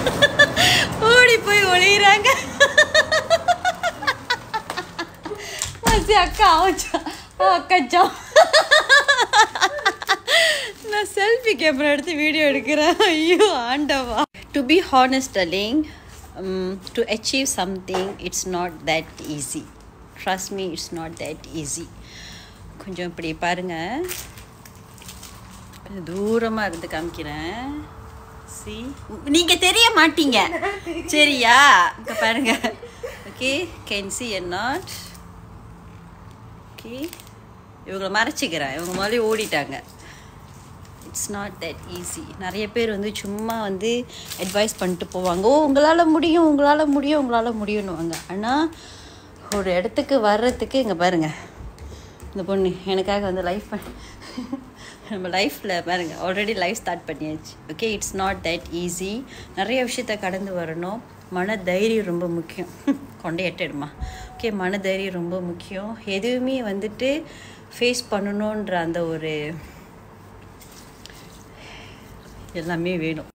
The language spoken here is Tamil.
ஓடி போய் ஒளியிறாங்க மசி அக்கா ஆச்சா அக்காச்சா நான் செல்ஃபி கேமரா எடுத்து வீடியோ எடுக்கிறேன் ஐயோ ஆண்டவா to be honest darling um, to achieve something it's not that easy trust me it's not that easy கொஞ்சம் இப்படி பாருங்க கொஞ்சம் தூரமாக இருந்து காமிக்கிறேன் சி நீங்கள் தெரிய மாட்டீங்க சரியா இங்கே பாருங்க okay can see and not okay இவங்களை மறைச்சிக்கிறேன் இவங்க முதல்ல ஓடிட்டாங்க இட்ஸ் நாட் தட் ஈஸி நிறைய பேர் வந்து சும்மா வந்து அட்வைஸ் பண்ணிட்டு போவாங்க ஓ உங்களால் முடியும் உங்களால் முடியும் உங்களால் முடியும்னுவாங்க ஆனால் ஒரு இடத்துக்கு வர்றதுக்கு இங்கே பாருங்கள் இந்த பொண்ணு எனக்காக வந்து லைஃப் நம்ம லைஃப்பில் பாருங்க ஆல்ரெடி லைஃப் ஸ்டார்ட் பண்ணியாச்சு okay it's not that easy நிறைய விஷயத்த கடந்து வரணும் மன தைரியம் ரொம்ப முக்கியம் கொண்டே எட்டிடுமா ஓகே மன தைரியம் ரொம்ப முக்கியம் எதுவுமே வந்துட்டு ஃபேஸ் பண்ணணுன்ற அந்த ஒரு எல்லாமே வேணும்